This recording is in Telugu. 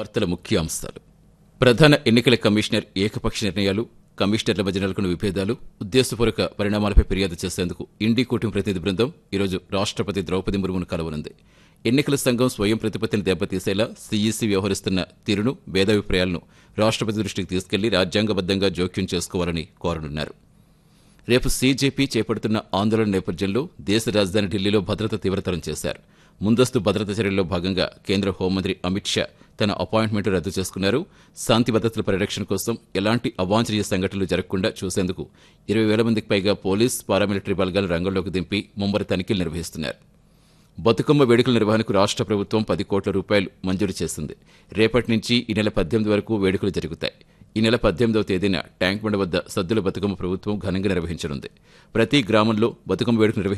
వార్తల ముఖ్య అంశాలు ప్రధాన ఎన్నికల కమిషనర్ ఏకపక్ష నిర్ణయాలు కమిషనర్ల మధ్య నెలకొన్న విభేదాలు ఉద్దేశపూర్వక పరిణామాలపై ఫిర్యాదు చేసేందుకు ఇండి కూటమి ప్రతినిధి బృందం ఈరోజు రాష్ట్రపతి ద్రౌపది ముర్మును కలవనుంది ఎన్నికల సంఘం స్వయం ప్రతిపత్తిని దెబ్బతీసేలా సీఈసీ వ్యవహరిస్తున్న తీరును భేదాభిప్రాయాలను రాష్ట్రపతి దృష్టికి తీసుకెళ్లి రాజ్యాంగబద్దంగా జోక్యం చేసుకోవాలని కోరనున్నారు రేపు సీజేపీ చేపడుతున్న ఆందోళన నేపథ్యంలో దేశ రాజధాని ఢిల్లీలో భద్రత తీవ్రతరం చేశారు ముందస్తు భద్రత చర్యల్లో భాగంగా కేంద్ర హోంమంత్రి అమిత్ షా తన అపాయింట్మెంట్ రద్దు చేసుకున్నారు శాంతి భద్రతల పరిరక్షణ కోసం ఎలాంటి అవాంఛనీయ సంఘటనలు జరగకుండా చూసేందుకు ఇరవై వేల మందికి పైగా పోలీస్ పారామిలిటరీ బలగాలు రంగంలోకి దింపి ముమ్మర తనిఖీలు నిర్వహిస్తున్నారు బతుకమ్మ వేడుకల నిర్వహణకు రాష్ట్ర ప్రభుత్వం పది కోట్ల రూపాయలు మంజూరు చేసింది రేపటి నుంచి ఈ నెల పద్దెనిమిది వరకు వేడుకలు జరుగుతాయి ఈ నెల పద్దెనిమిదవ తేదీన ట్యాంక్ బండ్ వద్ద సద్దుల బతుకమ్మ ప్రభుత్వం ఘనంగా నిర్వహించనుంది ప్రతి గ్రామంలో బతుకమ్మ వేడుకలు నిర్వహించారు